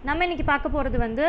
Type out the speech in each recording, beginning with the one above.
நம்ம இன்றைக்கி பார்க்க போகிறது வந்து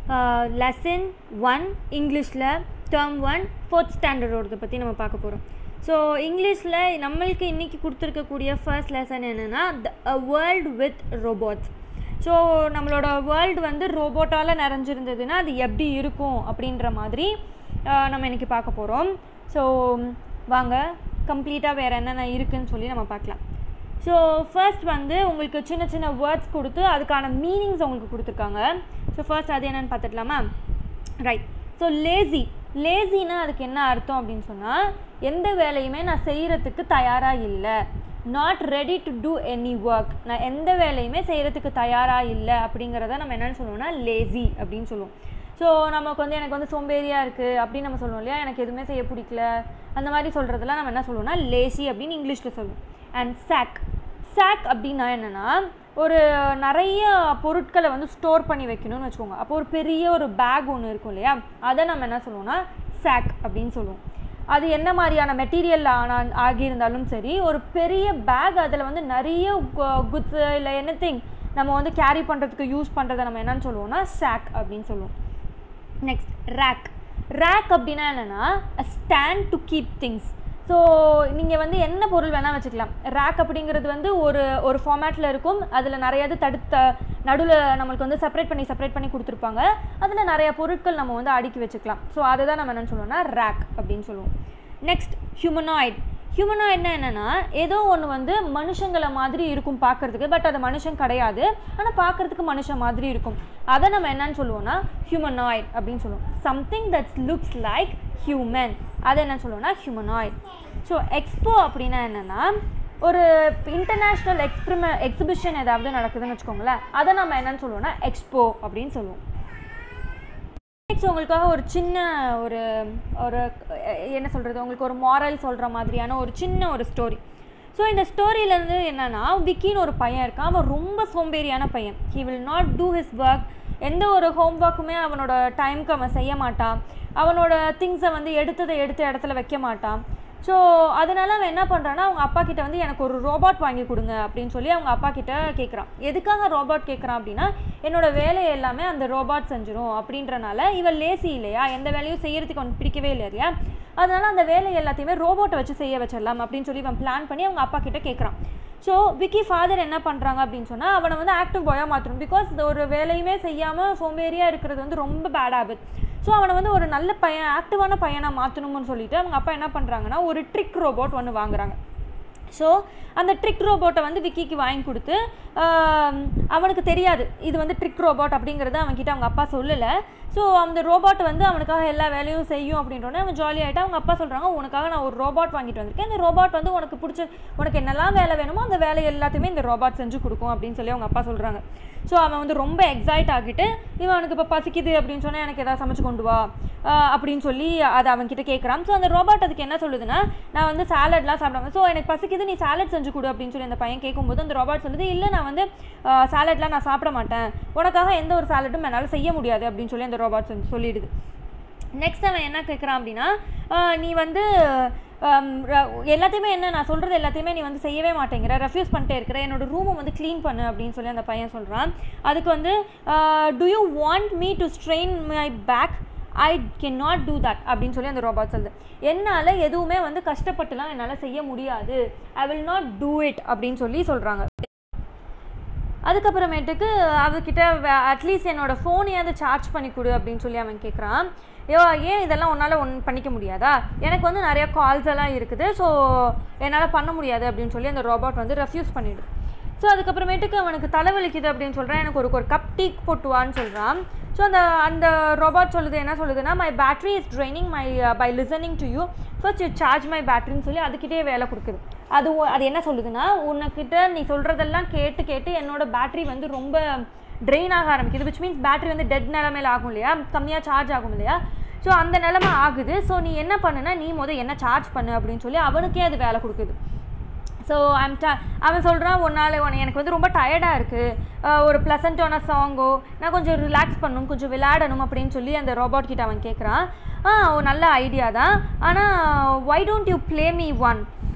லெசன் ஒன் இங்கிலீஷில் டேர்ம் ஒன் ஃபோர்த் ஸ்டாண்டர்டோடதை பற்றி நம்ம பார்க்க போகிறோம் ஸோ இங்கிலீஷில் நம்மளுக்கு இன்றைக்கி கொடுத்துருக்கக்கூடிய ஃபர்ஸ்ட் லெசன் என்னென்னா the world with robots so நம்மளோட வேர்ல்டு வந்து ரோபோட்டால் நிறைஞ்சிருந்ததுன்னா அது எப்படி இருக்கும் அப்படின்ற மாதிரி ஆஹ், நம்ம இன்றைக்கி பார்க்க போகிறோம் ஸோ வாங்க கம்ப்ளீட்டாக வேறு என்னென்ன இருக்குன்னு சொல்லி நம்ம பார்க்கலாம் ஸோ ஃபர்ஸ்ட் வந்து உங்களுக்கு சின்ன சின்ன வேர்ட்ஸ் கொடுத்து அதுக்கான மீனிங்ஸ் உங்களுக்கு கொடுத்துருக்காங்க ஸோ ஃபர்ஸ்ட் அது என்னென்னு பார்த்துக்கலாமா ரைட் ஸோ லேசி லேசினா அதுக்கு என்ன அர்த்தம் அப்படின்னு சொன்னால் எந்த வேலையுமே நான் செய்கிறதுக்கு தயாராக இல்லை not ready to do any work நான் எந்த வேலையுமே செய்கிறதுக்கு தயாராக இல்லை அப்படிங்கிறத நம்ம என்னென்னு சொல்லுவோம்னா லேசி அப்படின்னு சொல்லுவோம் ஸோ நமக்கு வந்து எனக்கு வந்து சோம்பேறியாக இருக்குது அப்படின்னு நம்ம சொல்லுவோம் இல்லையா எனக்கு எதுவுமே செய்ய பிடிக்கல அந்த மாதிரி சொல்கிறதெல்லாம் நம்ம என்ன சொல்லுவோம்னா லேசி அப்படின்னு இங்கிலீஷில் சொல்லுவோம் அண்ட் சாக் சாக் அப்படின்னா என்னென்னா ஒரு நிறைய பொருட்களை வந்து ஸ்டோர் பண்ணி வைக்கணும்னு வச்சுக்கோங்க அப்போ ஒரு பெரிய ஒரு பேக் ஒன்று இருக்கும் இல்லையா அதை நம்ம என்ன சொல்லுவோம்னா சாக் அப்படின்னு சொல்லுவோம் அது என்ன மாதிரியான மெட்டீரியல் ஆனா ஆகியிருந்தாலும் சரி ஒரு பெரிய பேக் அதில் வந்து நிறைய குட்ஸு இல்லை எனி நம்ம வந்து கேரி பண்ணுறதுக்கு யூஸ் பண்ணுறதை நம்ம என்னன்னு சொல்லுவோம்னா சாக் அப்படின்னு சொல்லுவோம் நெக்ஸ்ட் ரேக் ரேக் அப்படின்னா என்னென்னா stand to keep things so நீங்கள் வந்து என்ன பொருள் வேணால் வச்சுக்கலாம் ரேக் அப்படிங்கிறது வந்து ஒரு ஒரு ஃபார்மேட்டில் இருக்கும் அதில் நிறைய இது தடுத்த நடுவில் நம்மளுக்கு வந்து செப்பரேட் பண்ணி செப்பரேட் பண்ணி கொடுத்துருப்பாங்க அதில் நிறைய பொருட்கள் நம்ம வந்து அடுக்கி வச்சுக்கலாம் ஸோ அதை தான் நம்ம என்னென்னு சொல்லுவோம்னா ரேக் அப்படின்னு சொல்லுவோம் நெக்ஸ்ட் ஹியூமனாய்ட் ஹியூமனாய்ட்னா என்னென்னா ஏதோ ஒன்று வந்து மனுஷங்களை மாதிரி இருக்கும் பார்க்கறதுக்கு பட் அது மனுஷன் கிடையாது ஆனால் பார்க்கறதுக்கு மனுஷன் மாதிரி இருக்கும் அதை நம்ம என்னன்னு சொல்லுவோம்னா ஹியூமனாய்ட் அப்படின்னு சொல்லுவோம் something that's looks like human அதை என்ன சொல்லுவோம்னா ஹியூமனாய்ட் ஸோ எக்ஸ்போ அப்படின்னா என்னென்னா ஒரு இன்டர்நேஷ்னல் எக்ஸ்பிரிம எக்ஸிபிஷன் ஏதாவது நடக்குதுன்னு வச்சுக்கோங்களேன் அதை நம்ம என்னன்னு சொல்லுவோம்னா எக்ஸ்போ அப்படின்னு சொல்லுவோம் நெக்ஸ்ட் உங்களுக்காக ஒரு சின்ன ஒரு ஒரு அஹ், என்ன சொல்கிறது உங்களுக்கு ஒரு மாரல் சொல்கிற மாதிரியான ஒரு சின்ன ஒரு ஸ்டோரி ஸோ இந்த ஸ்டோரியிலேருந்து என்னென்னா விக்கின்னு ஒரு பையன் இருக்கான் அவன் ரொம்ப சோம்பேறியான பையன் he will not do his work எந்த ஒரு ஹோம் ஒர்க்குமே அவனோட டைமுக்கு அவன் செய்ய மாட்டான் அவனோட திங்ஸை வந்து எடுத்ததை எடுத்த இடத்துல வைக்க மாட்டான் ஸோ அதனால அவன் என்ன பண்ணுறான்னா அவங்க அப்பா கிட்ட வந்து எனக்கு ஒரு ரோபாட் வாங்கி கொடுங்க அப்படின்னு சொல்லி அவங்க அப்பா கிட்ட கேட்குறான் எதுக்காக ரோபாட் கேட்குறான் அப்படின்னா என்னோட வேலையை எல்லாமே அந்த ரோபாட் செஞ்சிடும் அப்படின்றனால இவன் லேசி இல்லையா எந்த வேலையும் செய்யறதுக்கு அவனுக்கு பிடிக்கவே இல்லை இல்லையா அதனால அந்த வேலை எல்லாத்தையுமே ரோபோட்டை வச்சு செய்ய வச்சிடலாம் அப்படின்னு சொல்லி இவன் பிளான் பண்ணி அவங்க அப்பா கிட்ட கேட்குறான் ஸோ விக்கி ஃபாதர் என்ன பண்ணுறாங்க அப்படின்னு சொன்னால் அவனை வந்து ஆக்டிவ் பாயாக மாற்றணும் பிகாஸ் ஒரு வேலையுமே செய்யாமல் சோம்பேறியாக இருக்கிறது வந்து ரொம்ப பேட் ஹேபிட் ஸோ அவனை வந்து ஒரு நல்ல பையன் ஆக்டிவான பையனாக மாற்றணும்னு சொல்லிட்டு அவங்க அப்பா என்ன பண்ணுறாங்கன்னா ஒரு ட்ரிக் ரோபோட் ஒன்று வாங்குறாங்க ஸோ அந்த ட்ரிக் ரோபோட்டை வந்து விக்கிக்கு வாங்கி கொடுத்து ஆம், அவனுக்கு தெரியாது இது வந்து ட்ரிக் ரோபோட் அப்படிங்கிறத அவன்கிட்ட அவங்க அப்பா சொல்லலை ஸோ அந்த ரோபோட் வந்து அவனுக்காக எல்லா வேலையும் செய்யும் அப்படின்றோடனே அவன் ஜாலி ஆகிட்டா அவங்க அப்பா சொல்கிறாங்க உனக்காக நான் ஒரு ரோபோட் வாங்கிட்டு வந்திருக்கேன் இந்த ரோபோட் வந்து உனக்கு பிடிச்ச உனக்கு என்னெல்லாம் வேலை வேணுமோ அந்த வேலை எல்லாத்தையுமே இந்த ரோபோட் செஞ்சு கொடுக்கும் அப்படின்னு சொல்லி அவங்க அப்பா சொல்கிறாங்க ஸோ அவன் வந்து ரொம்ப எக்ஸைட் ஆகிட்டு இவன் அவனுக்கு இப்போ பசிக்குது அப்படின்னு சொன்னால் எனக்கு எதாவது சமைச்சு கொண்டு வா ஆஹ் அப்படின்னு சொல்லி அதை அவன்கிட்ட கேட்குறான் ஸோ அந்த ரோபோட் அதுக்கு என்ன சொல்லுதுன்னா நான் வந்து சாலட்லாம் சாப்பிடுவேன் ஸோ எனக்கு பசிக்குது நீ சாலட் செஞ்சு கொடு அப்படின்னு சொல்லி அந்த பையன் கேட்கும்போது அந்த ரோபோட் சொல்லுது இல்லை நான் வந்து சாலட்லாம் நான் சாப்பிட மாட்டேன் உனக்காக எந்த ஒரு சாலட்டும் என்னால் செய்ய முடியாது அப்படின்னு சொல்லி அந்த ரோபோட் சொல்லி சொல்லிடுது நெக்ஸ்ட் அவன் என்ன கேட்குறான் அப்படின்னா ஆஹ் நீ வந்து ஆம், ர- எல்லாத்தையுமே என்ன நான் சொல்கிறது எல்லாத்தையுமே நீ வந்து செய்யவே மாட்டேங்கிற ரெஃப்யூஸ் பண்ணிட்டே இருக்கிற என்னோட ரூமை வந்து க்ளீன் பண்ணு அப்படின்னு சொல்லி அந்த பையன் சொல்கிறான் அதுக்கு வந்து do you want me to strain my back I can not do that அப்படின்னு சொல்லி அந்த ரோபாட் சொல்லுது என்னால் எதுவுமே வந்து கஷ்டப்பட்டுலாம் என்னால் செய்ய முடியாது I will not do it அப்படின்னு சொல்லி சொல்கிறாங்க அதுக்கப்புறமேட்டுக்கு அவகிட்ட அட்லீஸ்ட் என்னோட ஃபோனையாவது சார்ஜ் பண்ணி கொடு அப்படின்னு சொல்லி அவன் கேட்குறான் ஐயோ ஏன் இதெல்லாம் உன்னால் ஒன் பண்ணிக்க முடியாதா எனக்கு வந்து நிறைய கால்ஸ் எல்லாம் இருக்குது ஸோ என்னால் பண்ண முடியாது அப்படின்னு சொல்லி அந்த ரோபோட் வந்து ரெஃப்யூஸ் பண்ணிடுது ஸோ அதுக்கப்புறமேட்டுக்கு அவனுக்கு தலைவலிக்குது அப்படின்னு சொல்கிறான் எனக்கு ஒரு ஒரு கப் டீ போட்டுவான்னு சொல்கிறான் ஸோ அந்த அந்த ரோபாட் சொல்லுது என்ன சொல்லுதுன்னா my battery is draining my by listening to you first you charge my பேட்டரின்னு சொல்லி அதுக்கிட்டே வேலை கொடுக்குது அது ஒ- அது என்ன சொல்லுதுன்னா உனக்கிட்ட நீ சொல்கிறதெல்லாம் கேட்டு கேட்டு என்னோட பேட்டரி வந்து ரொம்ப ட்ரெயின் ஆக ஆரம்பிக்குது விச் மீன்ஸ் பேட்டரி வந்து டெட் நிலமையில ஆகும் இல்லையா கம்மியாக சார்ஜ் ஆகும் இல்லையா ஸோ அந்த நிலமை ஆகுது ஸோ நீ என்ன பண்ணுனா நீ முத என்ன சார்ஜ் பண்ணு அப்படின்னு சொல்லி அவனுக்கே அது வேலை கொடுக்குது ஸோ ஐம் ட அவன் சொல்கிறான் ஒரு நாள் உன எனக்கு வந்து ரொம்ப டயர்டாக இருக்குது ஒரு ப்ளசண்ட்டான சாங்கோ நான் கொஞ்சம் ரிலாக்ஸ் பண்ணணும் கொஞ்சம் விளையாடணும் அப்படின்னு சொல்லி அந்த ரோபோட் கிட்ட அவன் கேட்குறான் ஆ ஒரு நல்ல ஐடியா தான் ஆனால் why don't you play me one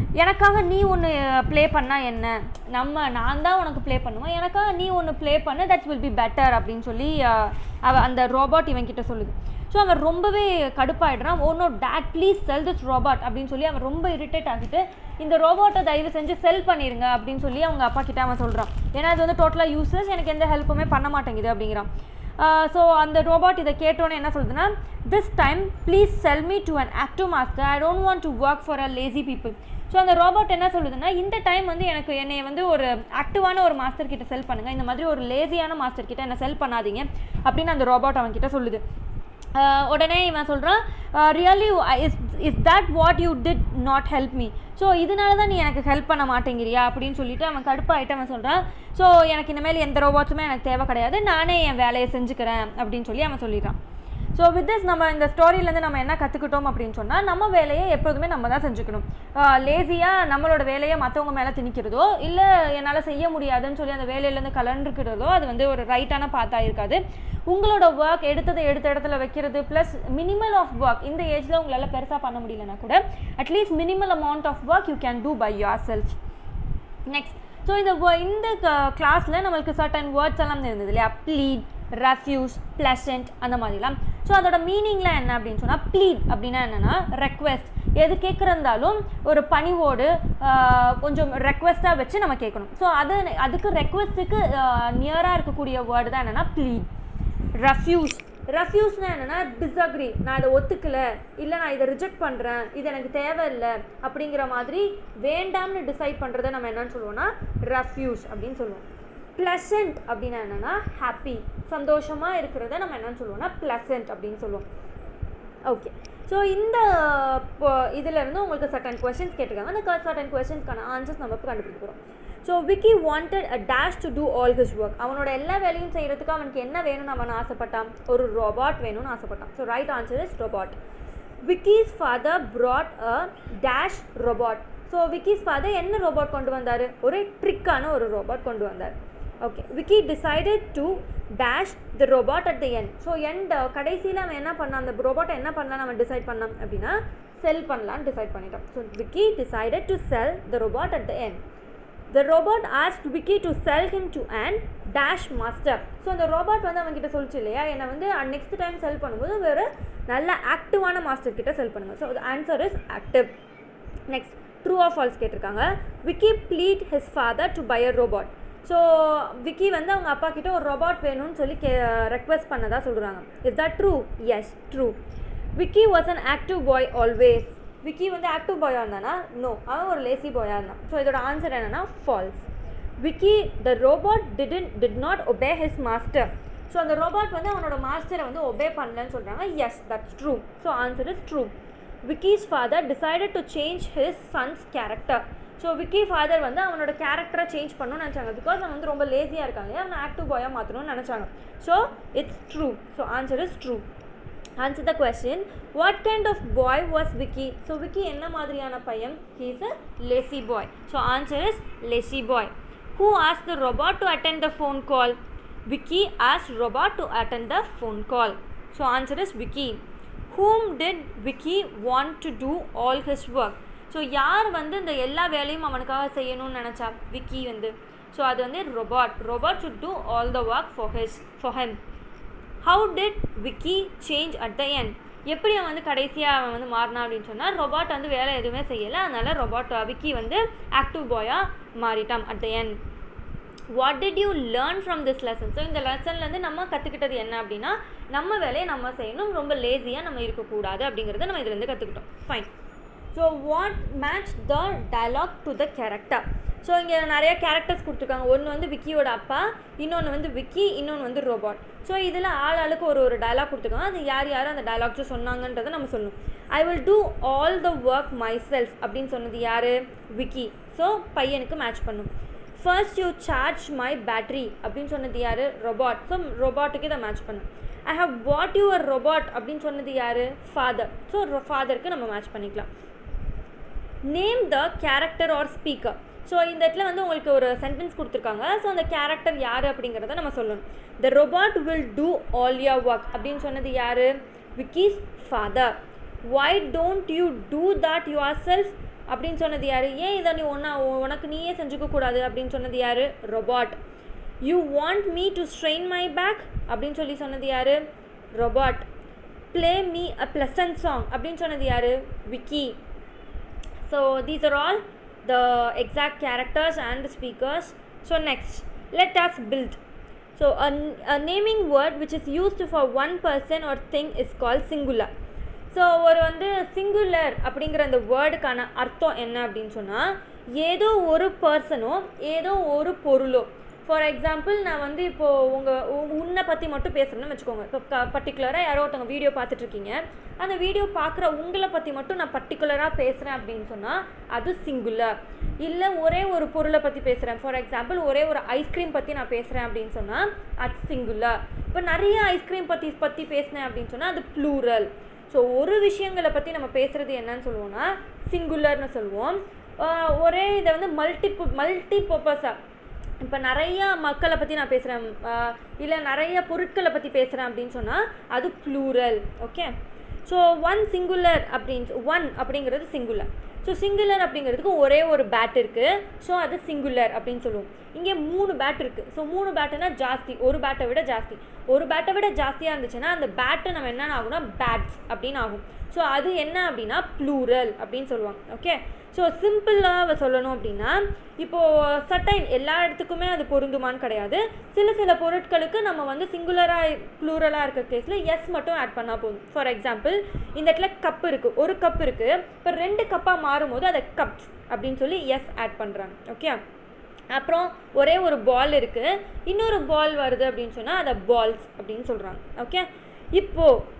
எனக்காக நீ ஒன்று ப்ளே பண்ணால் என்ன நம்ம நான் தான் உனக்கு ப்ளே பண்ணுவேன் எனக்காக நீ ஒன்று ப்ளே பண்ண தட் வில் பி பெட்டர் அப்படின்னு சொல்லி அஹ், அவ அந்த ரோபாட் இவன்கிட்ட சொல்லுது ஸோ அவன் ரொம்பவே கடுப்பாயிடுறான் oh no dad please sell this robot அப்படின்னு சொல்லி அவன் ரொம்ப இரிட்டேட் ஆகிட்டு இந்த ரோபோட்டை தயவு செஞ்சு செல் பண்ணிடுங்க அப்படின்னு சொல்லி அவங்க அப்பா கிட்ட அவன் சொல்கிறான் ஏன்னா அது வந்து டோட்டலாக யூஸ்லெஸ் எனக்கு எந்த ஹெல்ப்புமே பண்ண மாட்டேங்குது அப்படிங்கிறான் ஸோ அந்த ரோபாட் இதை கேட்டோன்னே என்ன சொல்லுதுன்னா this time please sell me to an active master I don't want to work for a lazy people so அந்த ரோபோட் என்ன சொல்லுதுன்னா இந்த டைம் வந்து எனக்கு என்னை வந்து ஒரு ஆக்டிவான ஒரு மாஸ்டர் கிட்ட செல் பண்ணுங்கள் இந்த மாதிரி ஒரு லேசியான மாஸ்டர் கிட்ட என்ன செல் பண்ணாதீங்க அப்படின்னு அந்த ரோபோட் அவன்கிட்ட சொல்லுது ஆஹ் உடனே இவன் சொல்கிறான் really is is that what you did not help me so இதனால தான் நீ எனக்கு ஹெல்ப் பண்ண மாட்டேங்கிறியா அப்படின்னு சொல்லிட்டு அவன் கடுப்பாயிட்டு அவன் சொல்கிறான் ஸோ எனக்கு இனிமேல் எந்த ரோபோட்ஸுமே எனக்கு தேவை கிடையாது நானே என் வேலையை செஞ்சுக்கிறேன் அப்படின்னு சொல்லி அவன் சொல்லிடுறான் ஸோ வித் திஸ் நம்ம இந்த ஸ்டோரியிலேருந்து நம்ம என்ன கற்றுக்கிட்டோம் அப்படின்னு சொன்னால் நம்ம வேலையை எப்போதுமே நம்ம தான் செஞ்சுக்கணும் லேசியாக நம்மளோட வேலையை மற்றவங்க மேலே திணிக்கிறதோ இல்லை என்னால் செய்ய முடியாதுன்னு சொல்லி அந்த வேலையிலேருந்து கலண்டுக்கிறதோ அது வந்து ஒரு ரைட்டான பாத்தாக இருக்காது உங்களோட ஒர்க் எடுத்ததை எடுத்த இடத்துல வைக்கிறது ப்ளஸ் மினிமல் ஆஃப் ஒர்க் இந்த ஏஜில் உங்களால் பெருசாக பண்ண முடியலனா கூட at least minimal amount of work you can do by yourself next so இந்த wo- இந்த கிளாஸில் நம்மளுக்கு சர்டன் வேர்ட்ஸ் எல்லாம் இருந்தது இல்லையா ப்ளீட் ரெஃப்யூஸ் ப்ளசன்ட் அந்த மாதிரிலாம் ஸோ அதோட மீனிங்லாம் என்ன அப்படின்னு சொன்னால் ப்ளீட் அப்படின்னா என்னென்னா ரெக்வெஸ்ட் எது கேட்குறந்தாலும் ஒரு பணிவோடு ஆஹ், கொஞ்சம் ரெக்வெஸ்ட்டாக வச்சு நம்ம கேட்கணும் ஸோ அது அதுக்கு ரெக்வெஸ்ட்டுக்கு நியராக இருக்கக்கூடிய வேர்டு தான் என்னென்னா ப்ளீட் ரெஃப்யூஸ் ரெஃப்யூஸ்னா என்னென்னா டிஸ்அக்ரி நான் இதை ஒத்துக்கல இல்லை நான் இதை ரிஜெக்ட் பண்ணுறேன் இது எனக்கு தேவையில்லை அப்படிங்கிற மாதிரி வேண்டாம்னு டிசைட் பண்ணுறதை நம்ம என்னன்னு சொல்லுவோம்னா ரெஃப்யூஸ் அப்படின்னு சொல்லுவோம் ப்ளசண்ட் அப்படின்னா என்னென்னா ஹாப்பி சந்தோஷமாக இருக்கிறத நம்ம என்னன்னு சொல்லுவோம்னா ப்ளசண்ட் அப்படின்னு சொல்லுவோம் ஓகே ஸோ இந்த இதில் இருந்து உங்களுக்கு சர்டன் கொஸ்டின்ஸ் கேட்டிருக்காங்க அந்த சர்டன் கொஸ்டின்ஸ்க்கான ஆன்சர்ஸ் நம்ம இப்போ கண்டுபிடிக்க போகிறோம் so Vicky wanted a dash to do all his work அவனோட எல்லா வேலையும் செய்கிறதுக்கு அவனுக்கு என்ன வேணும்னு அவன் ஆசைப்பட்டான் ஒரு ரோபாட் வேணும்னு ஆசைப்பட்டான் so right answer is robot Vicky's father brought a dash robot so Vicky's father என்ன ரோபாட் கொண்டு வந்தார் ஒரு ட்ரிக்கான ஒரு ரோபாட் கொண்டு வந்தார் okay Vicky decided to dash the robot at the end so end கடைசியில் அவன் என்ன பண்ணான் அந்த ரோபாட்டை என்ன பண்ணலான்னு அவன் டிசைட் பண்ணான் அப்படின்னா செல் பண்ணலான்னு டிசைட் பண்ணிட்டான் so Vicky decided to sell the robot at the end the robot ask Vicky to sell him to and dash master so அந்த ரோபாட் வந்து அவன்கிட்ட சொல்லிச்சு இல்லையா என்னை வந்து நெக்ஸ்ட் டைம் செல் பண்ணும்போது வேறு நல்ல ஆக்டிவான மாஸ்டர் கிட்ட செல் பண்ணுங்க so answer is active next true of false கேட்டிருக்காங்க Vicky plead his father to buy a robot so Vicky வந்து அவங்க அப்பா கிட்ட ஒரு ரோபாட் வேணும்னு சொல்லி கே ரெக்வெஸ்ட் பண்ணதா சொல்கிறாங்க is that true yes true Vicky was an active boy always Vicky வந்து ஆக்டிவ் பாயாக இருந்தானா நோ அவன் ஒரு லேசி பாயாக இருந்தான் ஸோ இதோட ஆன்சர் என்னன்னா false Vicky the robot didn't did not obey his master so அந்த ரோபாட் வந்து அவனோட மாஸ்டரை வந்து ஒபே பண்ணலன்னு சொல்கிறாங்க yes that's true so answer is true Vicky's father decided to change his son's character so Vicky father வந்து அவனோட கேரக்டரை சேஞ்ச் பண்ணணும்னு நினச்சாங்க பிகாஸ் அவன் வந்து ரொம்ப லேசியாக இருக்காங்க அவனை ஆக்டிவ் பாயாக மாற்றணும்னு நினச்சாங்க so it's true so answer is true answer the question what kind of boy was Vicky so Vicky என்ன மாதிரியான பையன் he is a lazy boy so answer is lazy boy who has the robot to attend the phone call Vicky has robot to attend the phone call so answer is Vicky whom did Vicky want to do all his work so யார் வந்து இந்த எல்லா வேலையும் அவனுக்காக செய்யணும்னு நினச்சா விக்கி வந்து so அது வந்து robot robot should do all the work for his for him how did Vicky change at the end எப்படி அவன் வந்து கடைசியாக அவன் வந்து மாறினான் அப்படின்னு சொன்னால் ரொபாட் வந்து வேலை எதுவுமே செய்யலை அதனால் ரொபாட் விக்கி வந்து ஆக்டிவ் பாயாக மாறிட்டான் at the end what did you learn from this lesson so இந்த லெசன்லேருந்து நம்ம கற்றுக்கிட்டது என்ன அப்படின்னா நம்ம வேலையை நம்ம செய்யணும் ரொம்ப லேசியாக நம்ம இருக்கக்கூடாது அப்படிங்கிறத நம்ம இதுலேருந்து கற்றுக்கிட்டோம் fine so what match the dialogue to the character so இங்கே நிறைய கேரக்டர்ஸ் கொடுத்துருக்காங்க ஒன்று வந்து விக்கியோட அப்பா இன்னொன்று வந்து விக்கி இன்னொன்று வந்து ரோபாட் ஸோ இதில் ஆள் ஆளுக்கு ஒரு ஒரு டயலாக் கொடுத்துருக்காங்க அது யார் யார் அந்த டயலாக்ஸும் சொன்னாங்கன்றதை நம்ம சொல்லணும் I will do all the work myself அப்படின்னு சொன்னது யார் விக்கி ஸோ பையனுக்கு மேட்ச் பண்ணும் first you charge my battery அப்படின்னு சொன்னது யார் ரொபாட் ஸோ ரொபாட்டுக்கு இதை மேட்ச் பண்ணும் I have what your robot அப்படின்னு சொன்னது யார் ஃபாதர் ஸோ ஃபாதருக்கு நம்ம மேட்ச் பண்ணிக்கலாம் name the character or speaker so இந்த இடத்துல வந்து உங்களுக்கு ஒரு சென்டென்ஸ் கொடுத்துருக்காங்க ஸோ அந்த கேரக்டர் யார் அப்படிங்கிறத நம்ம சொல்லணும் the robot will do all your work அப்படின்னு சொன்னது யார் Vicky's father why don't you do that yourself அப்படின்னு சொன்னது யார் ஏன் இதை நீ ஒன்றா உனக்கு நீயே செஞ்சுக்க கூடாது அப்படின்னு சொன்னது யார் robot you want me to strain my back அப்படின்னு சொல்லி சொன்னது யார் robot play me a pleasant song அப்படின்னு சொன்னது யார் Vicky so these are all the exact characters and speakers so next let us build so a, a naming word which is used for one person or thing is called singular so ஒரு வந்து singular அப்படிங்கிற அந்த வேர்டுக்கான அர்த்தம் என்ன அப்படின்னு சொன்னால் ஏதோ ஒரு பர்சனோ ஏதோ ஒரு பொருளோ ஃபார் எக்ஸாம்பிள் நான் வந்து இப்போது உங்கள் உன்னை பற்றி மட்டும் பேசுகிறேன்னு வச்சுக்கோங்க இப்போ க பர்டிகுலராக யாரோ ஒருத்தவங்க வீடியோ பார்த்துட்ருக்கீங்க அந்த வீடியோ பார்க்குற உங்களை பற்றி மட்டும் நான் பர்டிகுலராக பேசுகிறேன் அப்படின்னு சொன்னால் அது சிங்குலர் இல்லை ஒரே ஒரு பொருளை பற்றி பேசுகிறேன் ஃபார் எக்ஸாம்பிள் ஒரே ஒரு ஐஸ்கிரீம் பற்றி நான் பேசுகிறேன் அப்படின்னு சொன்னால் அது சிங்குலர் இப்போ நிறைய ஐஸ்கிரீம் பற்றி பற்றி பேசினேன் அப்படின்னு சொன்னால் அது ப்ளூரல் ஸோ ஒரு விஷயங்களை பற்றி நம்ம பேசுகிறது என்னன்னு சொல்லுவோம்னா சிங்குலர்னு சொல்லுவோம் ஆஹ் ஒரே இதை வந்து மல்டி மல்டி பர்பஸாக இப்போ நிறைய மக்களை பற்றி நான் பேசுகிறேன் இல்லை நிறைய பொருட்களை பற்றி பேசுகிறேன் அப்படின்னு சொன்னால் அது plural okay so one singular அப்படின்னு ஒன் அப்படிங்கிறது சிங்குலர் ஸோ சிங்குலர் அப்படிங்கிறதுக்கு ஒரே ஒரு பேட் இருக்குது ஸோ அது சிங்குலர் அப்படின்னு சொல்லுவோம் இங்கே மூணு பேட் இருக்குது ஸோ மூணு பேட்டுனா ஜாஸ்தி ஒரு பேட்டை விட ஜாஸ்தி ஒரு பேட்டை விட ஜாஸ்தியாக இருந்துச்சுன்னா அந்த பேட்டை நம்ம என்னென்ன ஆகும்னா பேட்ஸ் அப்படின்னு ஆகும் ஸோ அது என்ன அப்படின்னா ப்ளூரல் அப்படின்னு சொல்லுவாங்க ஓகே ஸோ சிம்பிளாக சொல்லணும் அப்படின்னா இப்போது சட்டைன் எல்லா இடத்துக்குமே அது பொருந்துமான்னு கிடையாது சில சில பொருட்களுக்கு நம்ம வந்து சிங்குலராக ப்ளூரலாக இருக்க கேஸில் எஸ் மட்டும் ஆட் பண்ணால் போதும் ஃபார் எக்ஸாம்பிள் இந்த இடத்துல கப் இருக்குது ஒரு கப் இருக்குது இப்போ ரெண்டு கப்பாக மாறும்போது அதை கப்ஸ் அப்படின்னு சொல்லி எஸ் ஆட் பண்ணுறாங்க ஓகே அப்புறம் ஒரே ஒரு பால் இருக்குது இன்னொரு பால் வருது அப்படின்னு சொன்னால் அதை பால்ஸ் அப்படின்னு சொல்கிறாங்க ஓகே இப்போது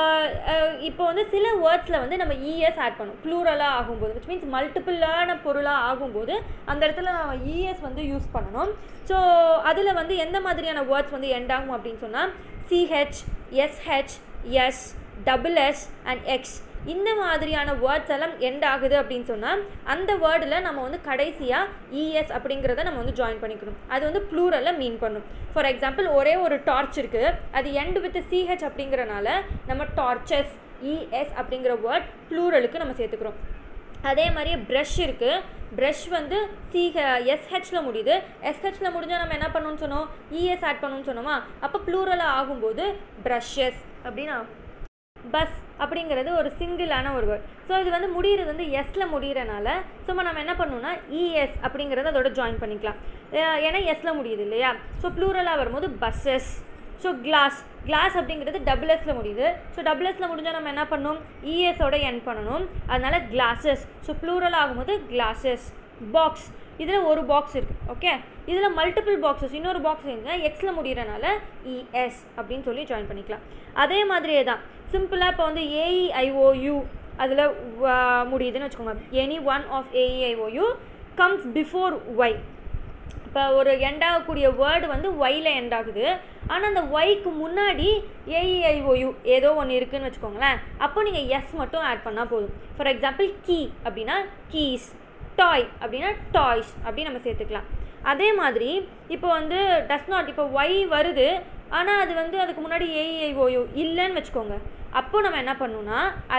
இப்போ வந்து சில வேர்ட்ஸில் வந்து நம்ம இஎஸ் ஆட் பண்ணும் ப்ளூரலாக ஆகும்போது விச் மீன்ஸ் மல்டிப்புளான பொருளாக ஆகும்போது அந்த இடத்துல நம்ம இஎஸ் வந்து யூஸ் பண்ணணும் ஸோ அதில் வந்து எந்த மாதிரியான வேர்ட்ஸ் வந்து எண்ட் ஆகும் அப்படின்னு சொன்னால் CH SH S double S and X இந்த மாதிரியான வேர்ட்ஸ் எல்லாம் எண்ட் ஆகுது அப்படின்னு சொன்னால் அந்த வேர்டில் நம்ம வந்து கடைசியாக இஎஸ் அப்படிங்கிறத நம்ம வந்து ஜாயின் பண்ணிக்கணும் அது வந்து ப்ளூரலில் மீன் பண்ணும் ஃபார் எக்ஸாம்பிள் ஒரே ஒரு டார்ச் இருக்குது அது எண்ட் வித் சிஹெச் அப்படிங்கிறனால நம்ம டார்ச்சஸ் இஎஸ் அப்படிங்கிற வேர்ட் ப்ளூரலுக்கு நம்ம சேர்த்துக்கிறோம் அதே மாதிரியே ப்ரஷ் இருக்குது ப்ரஷ் வந்து சிஹ எஸ்ஹெச்சில் முடியுது எஸ்ஹெச்சில் முடிஞ்சால் நம்ம என்ன பண்ணணும்னு சொன்னோம் இஎஸ் ஆட் பண்ணணும்னு சொன்னோமா அப்போ ப்ளூரலாக ஆகும்போது ப்ரஷஸ் அப்படின்னு ஆகும் பஸ் அப்படிங்கிறது ஒரு சிங்கிளான ஒரு வேர்ட் ஸோ இது வந்து முடிகிறது வந்து எஸ்ஸில் முடிகிறனால சும்மா நம்ம என்ன பண்ணணும்னா இஎஸ் அப்படிங்கிறத அதோட ஜாயின் பண்ணிக்கலாம் அஹ் ஏன்னா எஸ்ஸில் முடியுது இல்லையா ஸோ ப்ளூரலாக வரும்போது பஸ்ஸஸ் ஸோ கிளாஸ் கிளாஸ் அப்படிங்கிறது டபுள் எஸ்ல முடியுது ஸோ டபுள் எஸ்ல முடிஞ்சால் நம்ம என்ன பண்ணணும் இஎஸோட என் பண்ணணும் அதனால கிளாஸஸ் ஸோ ப்ளூரல் ஆகும்போது கிளாஸஸ் பாக்ஸ் இதில் ஒரு பாக்ஸ் இருக்குது ஓகே இதில் மல்டிபிள் பாக்ஸஸ் இன்னொரு பாக்ஸ் இருந்தால் எக்ஸில் முடிகிறனால இஎஸ் அப்படின்னு சொல்லி ஜாயின் பண்ணிக்கலாம் அதே மாதிரியே தான் சிம்பிளாக இப்போ வந்து ஏஇஐஓயு அதில் முடியுதுன்னு வச்சுக்கோங்க any one of AEIOU comes before Y இப்போ ஒரு எண்ட் ஆகக்கூடிய வேர்டு வந்து ஒயில் எண்ட் ஆகுது ஆனால் அந்த ஒய்க்கு முன்னாடி ஏஇஐஓயு ஏதோ ஒன்று இருக்குன்னு வச்சுக்கோங்களேன் அப்போ நீங்கள் எஸ் மட்டும் ஆட் பண்ணால் போதும் ஃபார் எக்ஸாம்பிள் கீ அப்படின்னா கீஸ் டாய் அப்படின்னா டாய்ஸ் அப்படின்னு நம்ம சேர்த்துக்கலாம் அதே மாதிரி இப்போ வந்து டஸ் நாட் இப்போ ஒய் வருது ஆனால் அது வந்து அதுக்கு முன்னாடி ஏஇஐஓயு இல்லைன்னு வச்சுக்கோங்க அப்போ நம்ம என்ன பண்ணணும்னா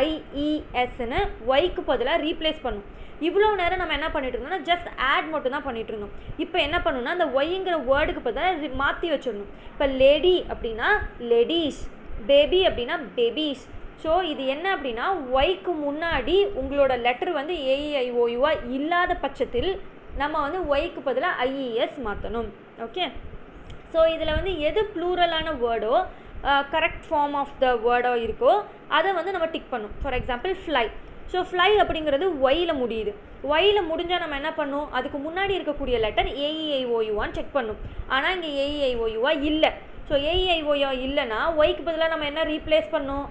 ஐஇஎஸ்ன்னு ஒய்க்கு பதிலாக ரீப்ளேஸ் பண்ணும் இவ்வளோ நேரம் நம்ம என்ன பண்ணிட்டு இருந்தோம்னா ஜஸ்ட் ஆட் மட்டும் தான் பண்ணிட்டு இருந்தோம் இப்போ என்ன பண்ணணும்னா அந்த ஒய்ங்கிற வேர்டுக்கு பதிலாக மாற்றி வச்சிடணும் இப்போ லேடி அப்படின்னா லேடீஸ் பேபி அப்படின்னா பேபிஸ் ஸோ இது என்ன அப்படின்னா ஒய்க்கு முன்னாடி உங்களோட லெட்டர் வந்து ஏஇஐஓயுவா இல்லாத பட்சத்தில் நம்ம வந்து ஒய்க்கு பதிலாக ஐஇஎஸ் மாற்றணும் ஓகே ஸோ இதில் வந்து எது ப்ளூரலான வேர்டோ கரெக்ட் ஃபார்ம் ஆஃப் த வேர்டோ இருக்கோ அதை வந்து நம்ம டிக் பண்ணும் for example fly so fly அப்படிங்கிறது ஒயில் முடியுது ஒயில் முடிஞ்சால் நம்ம என்ன பண்ணணும் அதுக்கு முன்னாடி இருக்கக்கூடிய லெட்டர் ஏஇஐஓயுவான்னு செக் பண்ணும் ஆனால் இங்கே ஏஇஐஓயுவா இல்லை ஸோ ஏஇஐஓயா இல்லைன்னா ஒய்க்கு பதிலாக நம்ம என்ன ரீப்ளேஸ் பண்ணோம்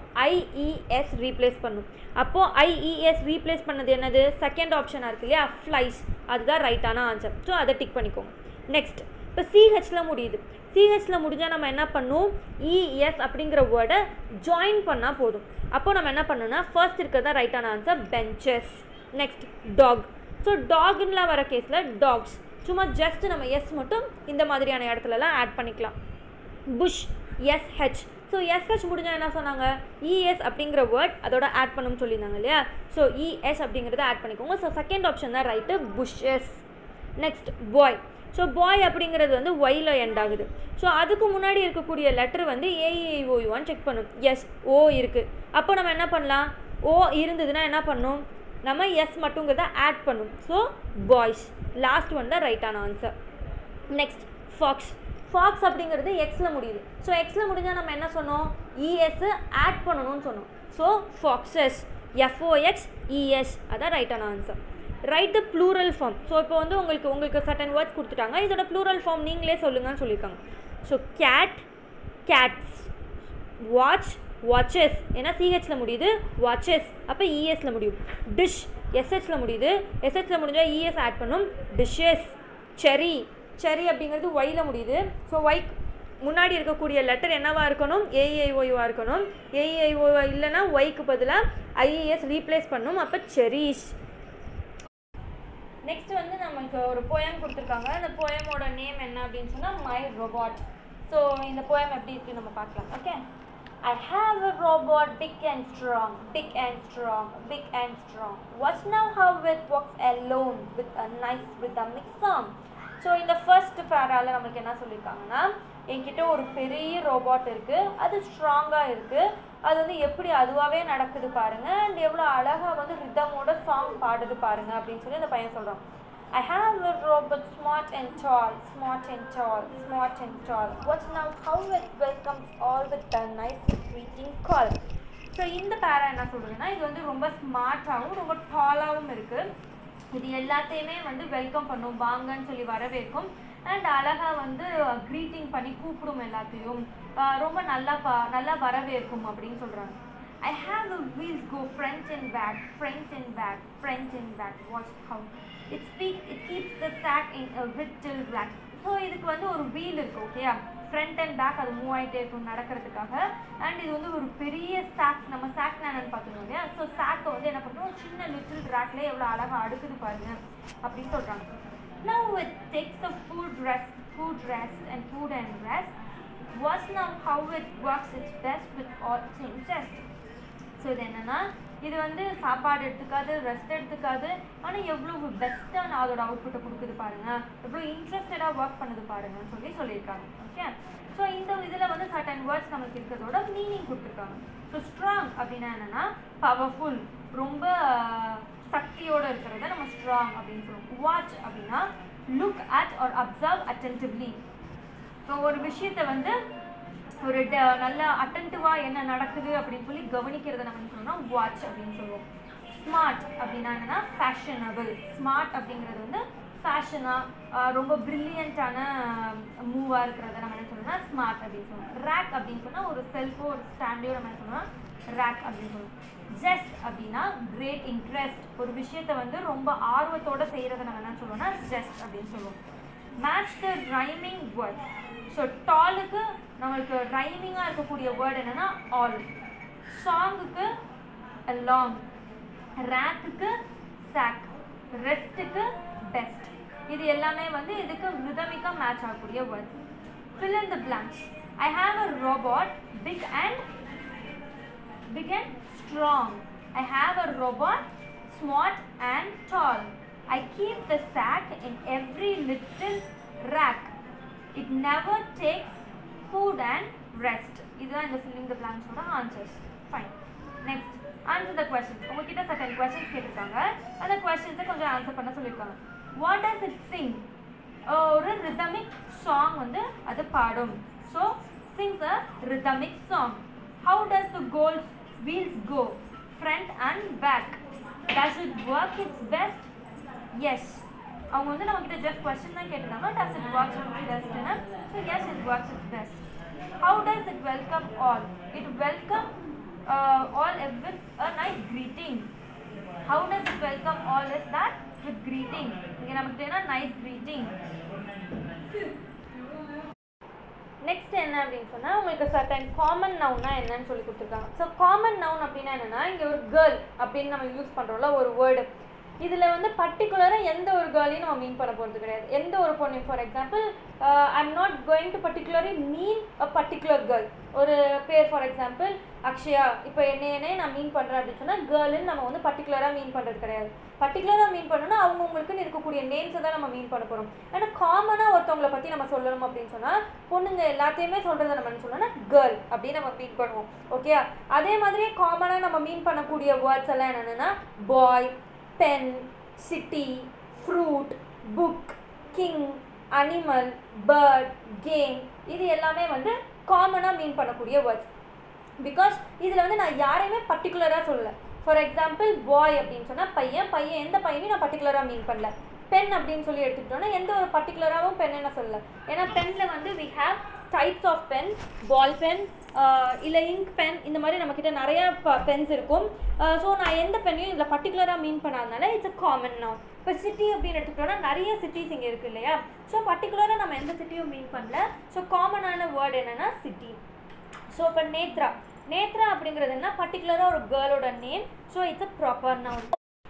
ஐஇஎஸ் ரீப்ளேஸ் பண்ணும் அப்போது ஐஇஎஸ் ரீப்ளேஸ் பண்ணது என்னது செகண்ட் ஆப்ஷனாக இருக்கு இல்லையா ஃப்ளைஸ் அதுதான் ரைட்டான ஆன்சர் ஸோ அதை டிக் பண்ணிக்கோங்க நெக்ஸ்ட் இப்போ சிஹெச்சில் முடியுது சிஹெச்சில் முடிஞ்சால் நம்ம என்ன பண்ணும் இஎஸ் அப்படிங்கிற வேர்டை ஜாயின் பண்ணால் போதும் அப்போ நம்ம என்ன பண்ணணும்னா ஃபர்ஸ்ட் இருக்கிறது தான் ரைட்டான answer benches next dog so டாக்லாம் வர கேஸில் டாக்ஸ் சும்மா ஜஸ்ட் நம்ம எஸ் மட்டும் இந்த மாதிரியான இடத்துலலாம் ஆட் பண்ணிக்கலாம் புஷ் எஸ்ஹெச் ஸோ எஸ்ஹெச் முடிஞ்சால் என்ன சொன்னாங்க இஎஸ் அப்படிங்கிற வேர்ட் அதோட ஆட் பண்ணணும்னு சொல்லியிருந்தாங்க இல்லையா ஸோ இஎஸ் அப்படிங்கிறத ஆட் பண்ணிக்கோங்க ஸோ செகண்ட் ஆப்ஷன் தான் right bushes next boy so boy அப்படிங்கிறது வந்து ஒயில் எண்ட் ஆகுது ஸோ அதுக்கு முன்னாடி இருக்கக்கூடிய லெட்டர் வந்து ஏஇஓயுவான்னு செக் பண்ணும் எஸ் ஓ இருக்குது அப்போ நம்ம என்ன பண்ணலாம் ஓ இருந்ததுன்னா என்ன பண்ணும் நம்ம எஸ் மட்டுங்கிறத ஆட் பண்ணும் ஸோ பாய்ஸ் லாஸ்ட் ஒன் தான் ரைட்டான ஆன்சர் நெக்ஸ்ட் ஃபாக்ஸ் ஃபாக்ஸ் அப்படிங்கிறது எக்ஸில் முடியுது ஸோ எக்ஸில் முடிஞ்சால் நம்ம என்ன சொன்னோம் இஎஸ் ஆட் பண்ணணும்னு சொன்னோம் ஸோ ஃபாக்ஸஸ் எஃப்ஓஎக்ஸ் இஎஸ் அதான் ரைட்டான answer right the plural form so இப்போ வந்து உங்களுக்கு உங்களுக்கு சர்டன் வேர்ட்ஸ் கொடுத்துட்டாங்க இதோட ப்ளூரல் ஃபார்ம் நீங்களே சொல்லுங்கன்னு சொல்லியிருக்காங்க so cat cats watch watches ஏன்னா சிஹெச்சில் முடியுது வாட்சஸ் அப்போ இஎஸில் முடியும் டிஷ் எஸ்ஹெச்சில் முடியுது எஸ்ஹெச்சில் முடிஞ்சால் இஎஸ் ஆட் பண்ணும் டிஷ்ஷஸ் செரி செரி அப்படிங்கிறது ஒயில் முடியுது ஸோ ஒய்க் முன்னாடி இருக்கக்கூடிய லெட்டர் என்னவா இருக்கணும் ஏஇஐஓயுவாக இருக்கணும் ஏஇஐஓ இல்லைன்னா ஒய்க்கு பதிலாக ஐஏஎஸ் ரீப்ளேஸ் பண்ணும் அப்போ செரீஷ் நெக்ஸ்ட் வந்து நமக்கு ஒரு போயம் கொடுத்துருக்காங்க அந்த போயமோட நேம் என்ன அப்படின்னு சொன்னால் மை ரோபாட் ஸோ இந்த போயம் எப்படி இருக்குன்னு நம்ம பார்க்கலாம் okay I have a robot big and strong, big and strong, big and strong. Watch now how it walks alone with a nice rhythmic song. So இந்த first பேரால நம்மளுக்கு என்ன சொல்லியிருக்காங்கன்னா என்கிட்ட ஒரு பெரிய ரோபாட் இருக்குது அது ஸ்ட்ராங்காக இருக்குது அது வந்து எப்படி அதுவாகவே நடக்குது பாருங்க அண்ட் எவ்வளோ அழகாக வந்து ரிதமோட சாங் பாடுது பாருங்க அப்படின்னு சொல்லி அந்த பையன் சொல்கிறான் I have a robot smart and tall, smart and tall, smart and tall. Watch now how it welcomes all with a nice greeting call. So இந்த பேரா என்ன சொல்றதுன்னா இது வந்து ரொம்ப ஸ்மார்ட்டாகவும் ரொம்ப டாலாகவும் இருக்குது இது எல்லாத்தையுமே வந்து வெல்கம் பண்ணும் வாங்கன்னு சொல்லி வரவேற்கும் அண்ட் அழகாக வந்து க்ரீட்டிங் பண்ணி கூப்பிடும் எல்லாத்தையும் ஆஹ் ரொம்ப நல்லா பா நல்லா வரவேற்கும் அப்படின்னு சொல்கிறாங்க I have the wheels go front and back, front and back, front and back. Watch how it speak, it keeps the sack in a little rack. So இதுக்கு வந்து ஒரு வீல் இருக்கு ஓகேயா ஃப்ரண்ட் அண்ட் பேக் அது move ஆகிட்டே இருக்கும் நடக்கிறதுக்காக and இது வந்து ஒரு பெரிய சாக் நம்ம சாக் நானன்னு பார்த்துருந்தோம் இல்லையா ஸோ சாக்கை வந்து என்ன பண்ணுறோம் ஒரு சின்ன லிட்டில் ரேக்லேயே எவ்வளோ அழகாக அடுக்குது பாருங்க அப்படின்னு சொல்கிறாங்க Now it takes the food rest, food rest and food and rest. Watch now how it works its best with all things just. So இது என்னன்னா இது வந்து சாப்பாடு எடுத்துக்காது ரெஸ்ட் எடுத்துக்காது ஆனால் எவ்வளோ பெஸ்ட்டாக அதோட அவுட்புட்டை கொடுக்குது பாருங்க எவ்வளோ இன்ட்ரெஸ்டடாக ஒர்க் பண்ணுது பாருங்கன்னு சொல்லி சொல்லியிருக்காங்க ஓகே ஸோ இந்த இதில் வந்து சர்டன் வேர்ட்ஸ் நமக்கு இருக்கிறதோட மீனிங் கொடுத்துருக்காங்க ஸோ ஸ்ட்ராங் அப்படின்னா என்னன்னா பவர்ஃபுல் ரொம்ப ஆஹ், சக்தியோட இருக்கிறத நம்ம ஸ்ட்ராங் அப்படின்னு சொல்லுவோம் வாட்ச் அப்படின்னா look at or observe attentively so ஒரு விஷயத்தை வந்து ஒரு ட- நல்ல அட்டன்டிவாக என்ன நடக்குது அப்படின்னு சொல்லி கவனிக்கிறத நம்ம என்ன சொல்லணும்னா வாட்ச் அப்படின்னு சொல்லுவோம் ஸ்மார்ட் அப்படின்னா என்னன்னா ஃபேஷனபிள் ஸ்மார்ட் அப்படிங்கிறது வந்து ஃபேஷனாக ரொம்ப ப்ரில்லியண்ட்டான மூவாக இருக்கிறத நம்ம என்ன சொல்லணும்னா ஸ்மார்ட் அப்படின்னு சொல்லுவோம் ரேக் அப்படின்னு சொன்னால் ஒரு செல்ஃபோ ஒரு ஸ்டாண்டையோ நம்ம என்ன சொல்லணும்னா ரேக் அப்படின்னு சொல்லுவோம் ஜஸ்ட் அப்படின்னா கிரேட் இன்ட்ரெஸ்ட் ஒரு விஷயத்தை வந்து ரொம்ப ஆர்வத்தோட செய்கிறத நம்ம என்ன சொல்லுவோம்னா ஜஸ்ட் அப்படின்னு சொல்லுவோம் match the rhyming words so டாலுக்கு நம்மளுக்கு ரைமிங்காக இருக்கக்கூடிய வேர்ட் என்னன்னா ஆல் சாங்குக்கு லாங் ரேக்குக்கு சாக் ரெஸ்ட்டுக்கு பெஸ்ட் இது எல்லாமே வந்து இதுக்கு ரிதமிக்காக மேட்ச் ஆகக்கூடிய words fill in the blanks i have a robot big and big and strong i have a robot smart and tall i keep the sack in every little rack it never takes food and rest இதுதான் இந்த filling the blanks ஓட answers fine next answer the questions உங்ககிட்ட certain questions கேட்டிருக்காங்க அந்த questions கொஞ்சம் answer பண்ண சொல்லியிருக்காங்க what does it sing ஒரு rhythmic song வந்து அது பாடும் so sings a rhythmic song how does the goals wheels go front and back does it work its best yes அவங்க வந்து நம்ம கிட்ட ஜஸ்ட் கொஸ்டின் தான் கேட்டிருந்தாங்க does it work its best ன்னு so yes it works its best how does it welcome all it welcome uh, all with a nice greeting how does it welcome all is that with greeting இங்க நமக்கு என்ன nice greeting next என்ன அப்படின்னு சொன்னால் உங்களுக்கு certain common நவுன்னா என்னன்னு சொல்லி கொடுத்துருக்காங்க ஸோ காமன் நவுன் அப்படின்னா என்னன்னா இங்கே ஒரு கேர்ள் அப்படின்னு நம்ம யூஸ் பண்ணுறோம்ல ஒரு வேர்டு இதில் வந்து பர்டிகுலராக எந்த ஒரு கேர்ளையும் நம்ம மீன் பண்ண போகிறது கிடையாது எந்த ஒரு பொண்ணு for example I am not going to particularly mean a particular girl ஒரு பேர் ஃபார் எக்ஸாம்பிள் அக்ஷயா இப்போ என்னையனே நான் மீன் பண்ணுறேன் அப்படின்னு சொன்னால் கேர்ள்னு நம்ம வந்து பர்டிகுலராக மீன் பண்ணுறது கிடையாது பர்டிகுலராக மீன் பண்ணணும்னா அவங்கவுங்களுக்குன்னு இருக்கக்கூடிய நேம்ஸை தான் நம்ம மீன் பண்ண போகிறோம் ஏன்னா காமனாக ஒருத்தவங்கள பற்றி நம்ம சொல்லணும் அப்படின்னு சொன்னால் பொண்ணுங்க எல்லாத்தையுமே சொல்கிறத நம்ம என்ன சொல்லணும்னா கேர்ள் அப்படின்னு நம்ம மீன் பண்ணுவோம் ஓகே அதே மாதிரியே காமனாக நம்ம மீன் பண்ணக்கூடிய வேர்ட்ஸ் எல்லாம் என்னென்னா boy pen city fruit book king animal bird game இது எல்லாமே வந்து காமனாக மீன் பண்ணக்கூடிய வேர்ட்ஸ் பிகாஸ் இதில் வந்து நான் யாரையுமே பர்டிகுலராக சொல்லலை ஃபார் எக்ஸாம்பிள் பாய் அப்படின்னு சொன்னால் பையன் பையன் எந்த பையனையும் நான் பர்டிகுலராக மீன் பண்ணல பென் அப்படின்னு சொல்லி எடுத்துக்கிட்டோன்னா எந்த ஒரு பர்டிகுலராகவும் பென் என்ன சொல்லல ஏன்னா பெனில் வந்து we have types of pen ball pen இல்லை இங்க் பென் இந்த மாதிரி நம்மக்கிட்ட நிறைய பென்ஸ் இருக்கும் ஸோ நான் எந்த பெண்ணையும் இதில் பர்டிகுலராக மீன் பண்ணாதனால இட்ஸ் அ காமன் நவுன் இப்போ சிட்டி அப்படின்னு எடுத்துக்கிட்டோம்னா நிறைய சிட்டிஸ் இங்கே இருக்குது இல்லையா ஸோ பர்டிகுலராக நம்ம எந்த சிட்டியும் மீன் பண்ணல ஸோ காமனான வேர்டு என்னென்னா சிட்டி ஸோ இப்போ நேத்ரா நேத்ரா அப்படிங்கிறது என்ன பர்டிகுலராக ஒரு கேர்ளோட name so it's a proper noun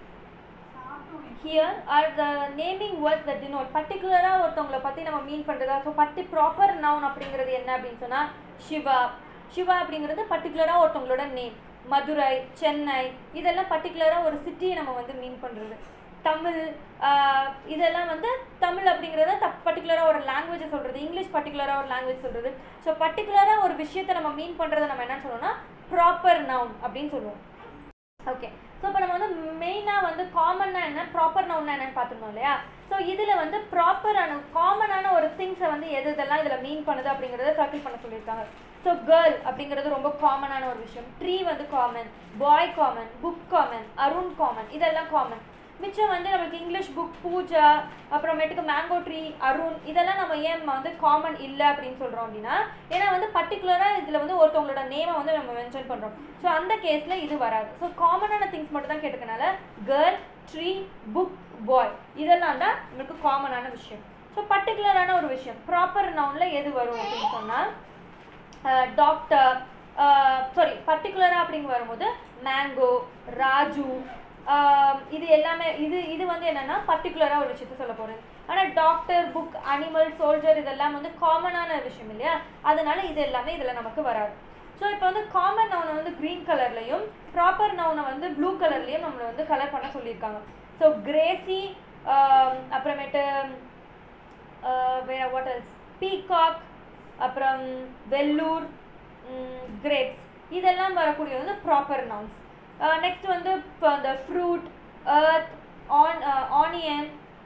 here are the naming words that denote பர்டிகுலராக ஒருத்தவங்களை பற்றி நம்ம மீன் பண்ணுறதா ஸோ பர்டி ப்ராப்பர் நவுன் அப்படிங்கிறது என்ன அப்படின்னு சொன்னால் சிவா சிவா அப்படிங்கிறது பர்டிகுலராக ஒருத்தவங்களோட நேம் மதுரை சென்னை இதெல்லாம் பர்டிகுலராக ஒரு சிட்டியை நம்ம வந்து மீன் பண்ணுறது தமிழ் இதெல்லாம் வந்து தமிழ் அப்படிங்கிறத த பர்டிகுலராக ஒரு லாங்குவேஜை சொல்கிறது இங்கிலீஷ் பர்டிகுலராக ஒரு லாங்குவேஜ் சொல்கிறது ஸோ பர்டிகுலராக ஒரு விஷயத்தை நம்ம மீன் பண்ணுறதை நம்ம என்ன சொல்லணும்னா ப்ராப்பர் நவுன் அப்படின்னு சொல்லுவோம் ஓகே ஸோ இப்போ நம்ம வந்து மெயினாக வந்து காமனாக என்ன ப்ராப்பர் நவுன்னா என்னன்னு பார்த்துருந்தோம் இல்லையா ஸோ இதில் வந்து ப்ராப்பரான காமனான ஒரு திங்ஸை வந்து எது இதெல்லாம் இதில் மீன் பண்ணுது அப்படிங்கிறத சர்க்கிள் பண்ண சொல்லியிருக்காங்க ஸோ கேர்ள் அப்படிங்கிறது ரொம்ப காமனான ஒரு விஷயம் ட்ரீ வந்து common boy common book common Arun common இதெல்லாம் காமன் மிச்சம் வந்து நம்மளுக்கு இங்கிலீஷ் புக் பூஜா அப்புறமேட்டுக்கு மேங்கோ ட்ரீ அருண் இதெல்லாம் நம்ம ஏன் வந்து காமன் இல்லை அப்படின்னு சொல்கிறோம் அப்படின்னா ஏன்னா வந்து பர்டிகுலராக இதில் வந்து ஒருத்தவங்களோட நேமை வந்து நம்ம மென்ஷன் பண்ணுறோம் ஸோ அந்த கேஸில் இது வராது ஸோ காமனான திங்ஸ் மட்டும் தான் கேட்டுக்கனால கேர்ள் ட்ரீ புக் பாய் இதெல்லாம் தான் நம்மளுக்கு காமனான விஷயம் ஸோ பர்டிகுலரான ஒரு விஷயம் ப்ராப்பர் நவுனில் எது வரும் அப்படின்னு சொன்னால் டாக்டர் சாரி பர்டிகுலராக அப்படிங்க வரும்போது மேங்கோ ராஜு இது எல்லாமே இது இது வந்து என்னென்னா பர்டிகுலராக ஒரு விஷயத்த சொல்ல போகிறது ஆனால் டாக்டர் புக் அனிமல் சோல்ஜர் இதெல்லாம் வந்து காமனான விஷயம் இல்லையா அதனால இது எல்லாமே இதில் நமக்கு வராது ஸோ இப்போ வந்து காமன் நவுனை வந்து க்ரீன் கலர்லையும் ப்ராப்பர் நவுனை வந்து ப்ளூ கலர்லேயும் நம்மளை வந்து கலர் பண்ண சொல்லியிருக்காங்க ஸோ கிரேசி அப்புறமேட்டு வேற வாட் எல்ஸ் பீகாக் அப்புறம் வெள்ளூர் கிரேப்ஸ் இதெல்லாம் வரக்கூடிய வந்து ப்ராப்பர் நவுன்ஸ் நெக்ஸ்ட் வந்து இப்போ அந்த fruit earth on onion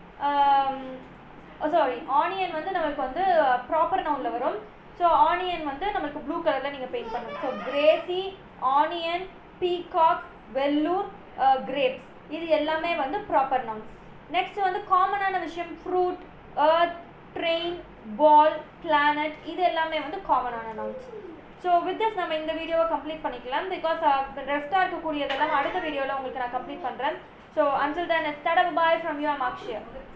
sorry onion வந்து நம்மளுக்கு வந்து ப்ராப்பர் நவுனில் வரும் ஸோ ஆனியன் வந்து நம்மளுக்கு ப்ளூ கலரில் நீங்கள் பெயிண்ட் பண்ணணும் so Gracie onion peacock Vellore grapes இது எல்லாமே வந்து ப்ராப்பர் நவுன்ஸ் நெக்ஸ்ட் வந்து காமனான விஷயம் fruit earth train ball planet இது எல்லாமே வந்து காமனான நவுன்ஸ் ஸோ வித் திஸ் நம்ம இந்த வீடியோவை கம்ப்ளீட் பண்ணிக்கலாம் பிகாஸ் ரெஸ்ட்டாக இருக்கக்கூடியதெல்லாம் அடுத்த வீடியோவில் உங்களுக்கு நான் கம்ப்ளீட் பண்ணுறேன் so until then it's that boy from you am Akshaya